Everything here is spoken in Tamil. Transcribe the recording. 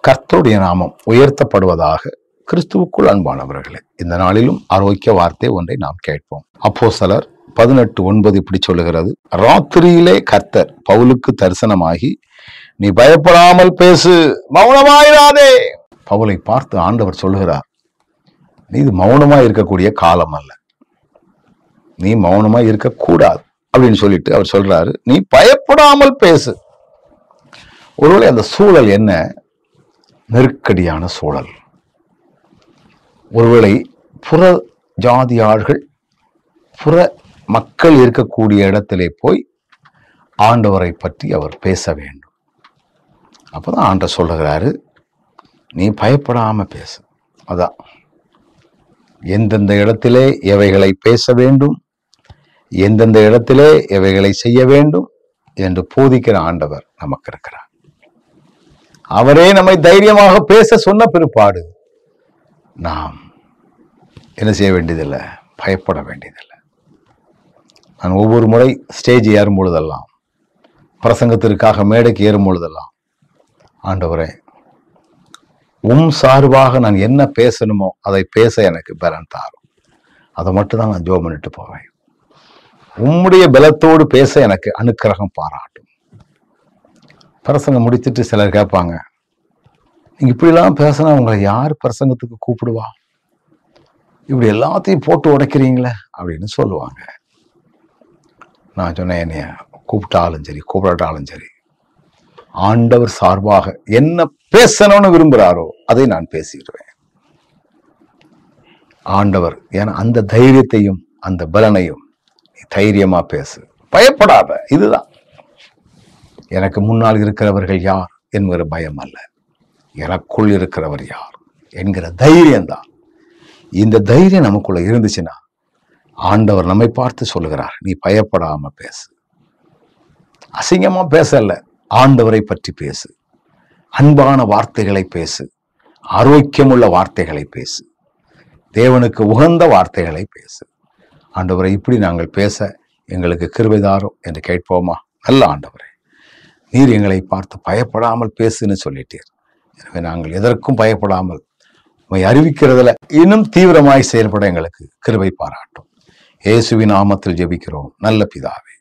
கர்த்தருடைய நாமம் உயர்த்தப்படுவதாக கிறிஸ்துவுக்குள் அன்பானவர்களே இந்த நாளிலும் ஆரோக்கிய வார்த்தை ஒன்றை நாம் கேட்போம் அப்போ சிலர் பதினெட்டு ஒன்பது இப்படி சொல்லுகிறது ராத்திரியிலே கர்த்தர் பவுலுக்கு தரிசனமாகி நீ பயப்படாமல் பேசு மௌனமாயிராதே பவுலை பார்த்து ஆண்டவர் சொல்லுகிறார் நீ இது மௌனமா இருக்கக்கூடிய காலம் அல்ல நீ மௌனமா இருக்கக்கூடாது அப்படின்னு சொல்லிட்டு அவர் சொல்றாரு நீ பயப்படாமல் பேசு ஒருவேளை அந்த சூழல் என்ன நெருக்கடியான சூழல் ஒருவேளை புற ஜாதி ஆள்கள் புற மக்கள் இருக்கக்கூடிய இடத்திலே போய் ஆண்டவரை பற்றி அவர் பேச வேண்டும் அப்பதான் ஆண்டவர் சொல்லுகிறாரு நீ பயப்படாம பேசு அதான் எந்தெந்த இடத்திலே எவைகளை பேச வேண்டும் எந்தெந்த இடத்திலே எவைகளை செய்ய வேண்டும் என்று போதிக்கிற ஆண்டவர் நமக்கு இருக்கிறார் அவரே நம்மை தைரியமாக பேச சொன்ன பிற்பாடு நாம் என்ன செய்ய வேண்டியதில்லை பயப்பட வேண்டியதில்லை நான் ஒவ்வொரு முறை ஸ்டேஜ் ஏறும் பொழுதெல்லாம் பிரசங்கத்திற்காக மேடைக்கு ஏறும் பொழுதெல்லாம் ஆண்டவரே உம் சார்பாக நான் என்ன பேசணுமோ அதை பேச எனக்கு பலன் தாரும் அதை மட்டும் தான் நான் ஜோம் பண்ணிட்டு போவேன் உம்முடைய பலத்தோடு பேச எனக்கு அனுக்கிரகம் பாராட்டும் பிரசங்கம் முடித்துட்டு சிலர் கேட்பாங்க நீங்க இப்படிலாம் பேசினா உங்களை யார் பிரசங்கத்துக்கு கூப்பிடுவா இப்படி எல்லாத்தையும் போட்டு உடைக்கிறீங்களே அப்படின்னு சொல்லுவாங்க நான் சொன்னேன் என்னைய கூப்பிட்டாலும் சரி கூப்பிடாட்டாலும் சரி ஆண்டவர் சார்பாக என்ன பேசணும்னு விரும்புகிறாரோ அதை நான் பேசிடுவேன் ஆண்டவர் ஏன்னா அந்த தைரியத்தையும் அந்த பலனையும் நீ தைரியமா பேசு பயப்படாத இதுதான் எனக்கு முன்னால் இருக்கிறவர்கள் யார் என்கிற பயம் அல்ல எனக்குள் இருக்கிறவர் யார் என்கிற தைரியம்தான் இந்த தைரியம் நமக்குள்ள இருந்துச்சுன்னா ஆண்டவர் நம்மை பார்த்து சொல்லுகிறார் நீ பயப்படாம பேசு அசிங்கமா பேசல ஆண்டவரை பற்றி பேசு அன்பான வார்த்தைகளை பேசு ஆரோக்கியமுள்ள வார்த்தைகளை பேசு தேவனுக்கு உகந்த வார்த்தைகளை பேசு ஆண்டவரை இப்படி நாங்கள் பேச எங்களுக்கு கிருபைதாரும் என்று கேட்போமா நல்ல ஆண்டவரே நீர் எங்களை பார்த்து பயப்படாமல் பேசுன்னு சொல்லிட்டீர் எனவே நாங்கள் எதற்கும் பயப்படாமல் உம்மை அறிவிக்கிறதுல இன்னும் தீவிரமாய் செயல்பட எங்களுக்கு கிருபை பாராட்டும் இயேசுவின் நாமத்தில் ஜெபிக்கிறோம் நல்ல பிதாவே